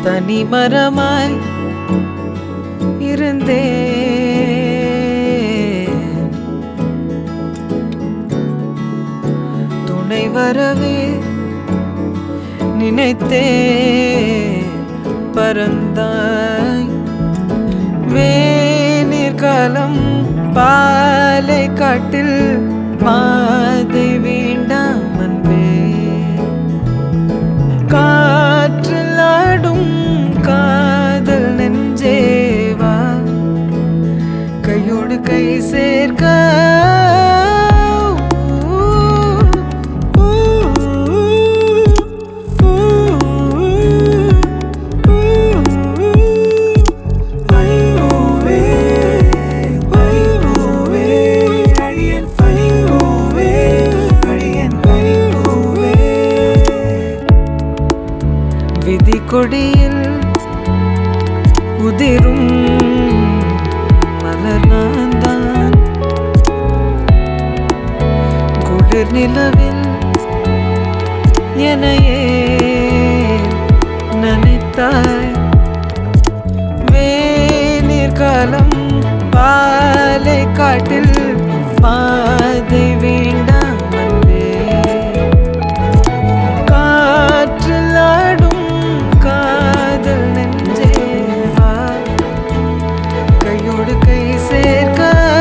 தனிமரமாய் இருந்தேன் துணை வரவே நினைத்தேன் பறந்தாய் வேநீர் காலம் பாலை காட்டில் பாதை வேண்டாம் அன்பே காற்றில் ஆடும் காதல் நெஞ்சேவா கையோடு கை சேர்க்க விதி கொடியில் உதிரும் மலர் நான்தான் குளிர் நிலவில் எனையே நினைத்தாய் வேநீர் காலம் பாலை காட்டில் பாதை வேண்டாம் அன்பே காற்றில் ஆடும் காதல் நெஞ்சேவா கையோடு கை சேர்க்க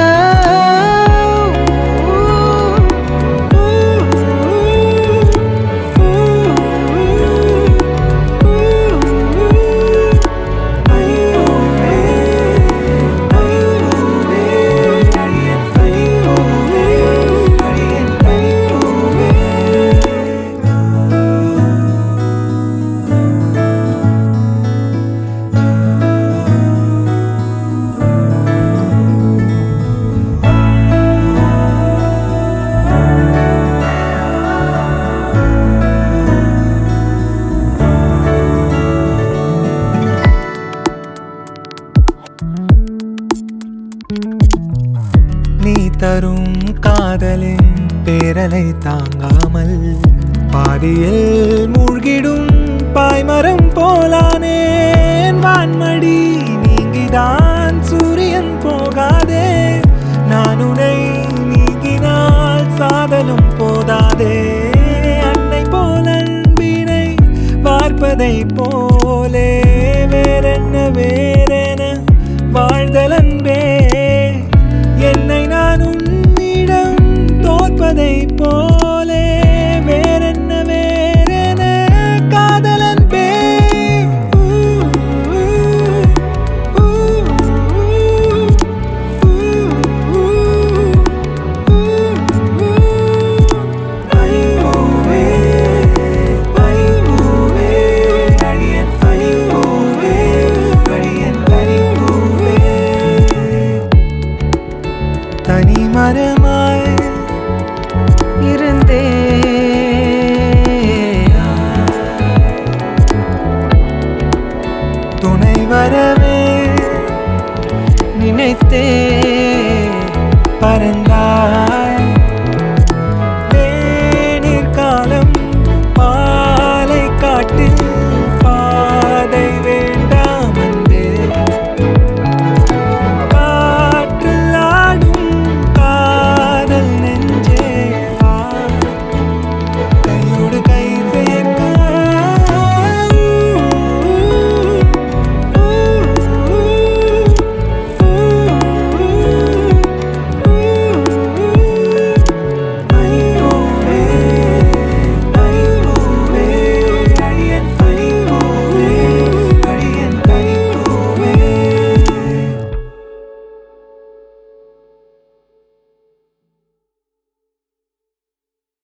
நீ தரும் காதலின் பேரலை தாங்காமல் பாதியில் மூழ்கிடும் பாய்மரம் போலானேன் வான்மடி நீங்கிதான் சூரியன் போகாதே நான் உனை நீங்கினால் சாதலும் போதாதே அன்னை போல் அன்பினை பார்ப்பதை போ